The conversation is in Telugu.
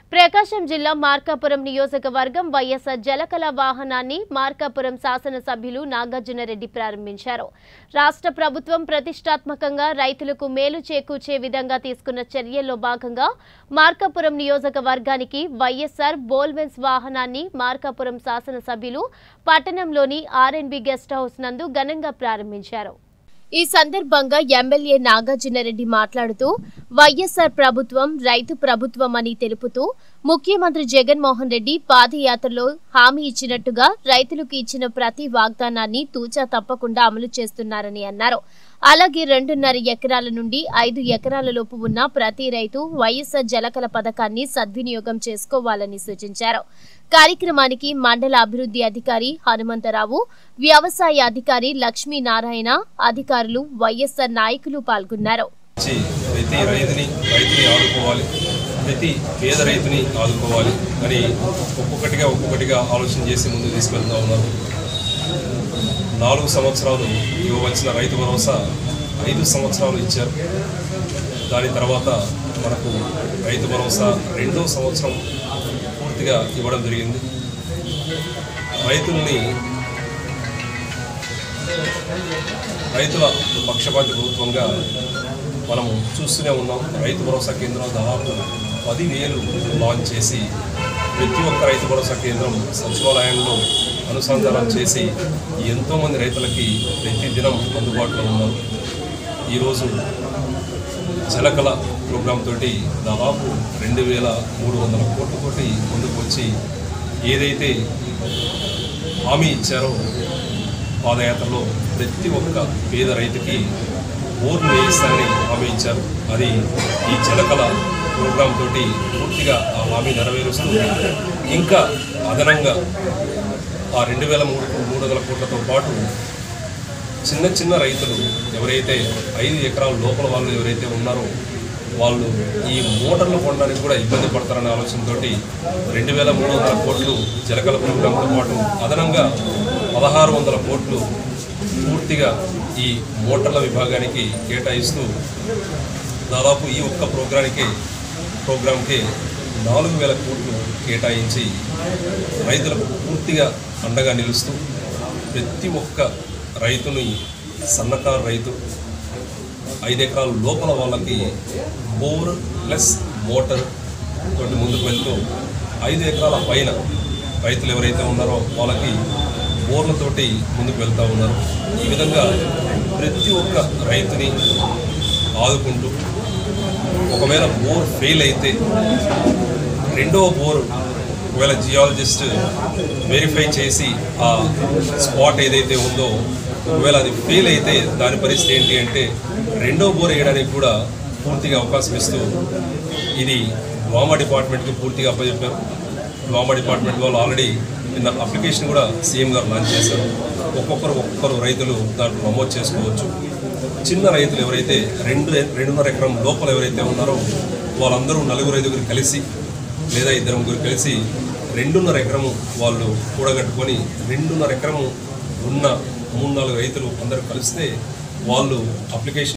ప్రకాశం జిల్లా మార్కాపురం నియోజకవర్గం వైఎస్ఆర్ జలకళ వాహనాన్ని మార్కాపురం శాసనసభ్యులు నాగార్జునరెడ్డి ప్రారంభించారు రాష్ట్ర ప్రభుత్వం ప్రతిష్టాత్మకంగా రైతులకు మేలు చేకూర్చే విధంగా తీసుకున్న చర్యల్లో భాగంగా మార్కాపురం నియోజకవర్గానికి వైఎస్ఆర్ బోల్వెన్స్ వాహనాన్ని మార్కాపురం శాసనసభ్యులు పట్టణంలోని ఆర్ఎన్బి గెస్ట్ హౌస్ నందు ఘనంగా ప్రారంభించారు ఈ సందర్భంగా ఎమ్మెల్యే నాగార్జునరెడ్డి మాట్లాడుతూ వైఎస్ఆర్ ప్రభుత్వం రైతు ప్రభుత్వం అని తెలుపుతూ ముఖ్యమంత్రి జగన్మోహన్ రెడ్డి పాదయాత్రలో హామీ ఇచ్చినట్టుగా రైతులకు ఇచ్చిన ప్రతి వాగ్దానాన్ని తూచా తప్పకుండా అమలు చేస్తున్నారని అన్నారు అలాగే రెండున్నర ఎకరాల నుండి ఐదు ఎకరాల లోపు ఉన్న ప్రతి రైతు వైఎస్ఆర్ జలకల పథకాన్ని సద్వినియోగం చేసుకోవాలని సూచించారు కార్యక్రమానికి మండల అభివృద్ధి అధికారి హనుమంతరావు వ్యవసాయ అధికారి లక్ష్మీనారాయణ అధికారులు వైఎస్ఆర్ నాయకులు పాల్గొన్నారు వచ్చి ప్రతి రైతుని రైతుని ఆదుకోవాలి ప్రతి పేద రైతుని ఆదుకోవాలి అని ఒక్కొక్కటిగా ఒక్కొక్కటిగా ఆలోచన చేసి ముందుకు తీసుకెళ్తా ఉన్నారు నాలుగు సంవత్సరాలు ఇవ్వవలసిన రైతు భరోసా ఐదు సంవత్సరాలు ఇచ్చారు దాని తర్వాత మనకు రైతు భరోసా రెండో సంవత్సరం పూర్తిగా ఇవ్వడం జరిగింది రైతుల్ని రైతుల పక్షపాతి ప్రభుత్వంగా మనము చూస్తూనే ఉన్నాం రైతు భరోసా కేంద్రం దాదాపు పదివేలు లాంచ్ చేసి ప్రతి ఒక్క రైతు భరోసా కేంద్రం సచివాలయంలో అనుసంధానం చేసి ఎంతోమంది రైతులకి ప్రతి దినం అందుబాటులో ఉన్నారు ఈరోజు జలకళ ప్రోగ్రామ్ తోటి దాదాపు రెండు వేల మూడు వందల కోట్లతోటి ముందుకు వచ్చి ఏదైతే హామీ ఇచ్చారో పాదయాత్రలో ప్రతి ఒక్క పేద రైతుకి బోర్లు వేయిస్తారని హామీ ఇచ్చారు అది ఈ జలకళ ప్రోగ్రాం తోటి పూర్తిగా ఆ హామీ నెరవేరుస్తూ ఇంకా అదనంగా ఆ రెండు వేల మూడు మూడు వందల కోట్లతో పాటు చిన్న చిన్న రైతులు ఎవరైతే ఐదు ఎకరాల లోపల వాళ్ళు ఎవరైతే ఉన్నారో వాళ్ళు ఈ మోటార్లు కొనడానికి కూడా ఇబ్బంది పడతారనే ఆలోచనతోటి రెండు వేల మూడు వందల కోట్లు జలకల ప్రోగ్రాంతో పాటు అదనంగా పదహారు వందల కోట్లు పూర్తిగా ఈ మోటార్ల విభాగానికి కేటాయిస్తూ దాదాపు ఈ ఒక్క ప్రోగ్రానికి ప్రోగ్రాంకి నాలుగు వేల కోట్లు కేటాయించి రైతులకు పూర్తిగా అండగా నిలుస్తూ ప్రతి ఒక్క రైతుని సన్నకారు రైతు ఐదు ఎకరాల లోపల వాళ్ళకి బోర్ ప్లస్ మోటార్ తోటి ముందుకు వెళ్తూ ఐదు ఎకరాల పైన రైతులు ఎవరైతే ఉన్నారో వాళ్ళకి బోర్లతోటి ముందుకు వెళ్తూ ఉన్నారు ఈ విధంగా ప్రతి ఒక్క రైతుని ఆదుకుంటూ ఒకవేళ బోర్ ఫెయిల్ అయితే రెండవ బోర్ ఒకవేళ జియాలజిస్ట్ వెరిఫై చేసి ఆ స్పాట్ ఏదైతే ఉందో ఒకవేళ అది ఫెయిల్ అయితే దాని పరిస్థితి ఏంటి అంటే రెండో బోర్ వేయడానికి కూడా పూర్తిగా అవకాశం ఇస్తూ ఇది డ్వామా డిపార్ట్మెంట్కి పూర్తిగా అప్పచెప్పారు డ్వామా డిపార్ట్మెంట్ వాళ్ళు ఆల్రెడీ నిన్న అప్లికేషన్ కూడా సీఎం గారు లాంచ్ చేశారు ఒక్కొక్కరు ఒక్కొక్కరు రైతులు దాంట్లో నమోదు చేసుకోవచ్చు చిన్న రైతులు ఎవరైతే రెండు రెండున్నర ఎకరం లోపల ఎవరైతే ఉన్నారో వాళ్ళందరూ నలుగురు ఐదుగురు కలిసి లేదా ఇద్దరు ముగ్గురు కలిసి రెండున్నర ఎకరము వాళ్ళు కూడగట్టుకొని రెండున్నర ఎకరము ఉన్న మూడు నాలుగు రైతులు అందరూ కలిస్తే వాళ్ళు అప్లికేషన్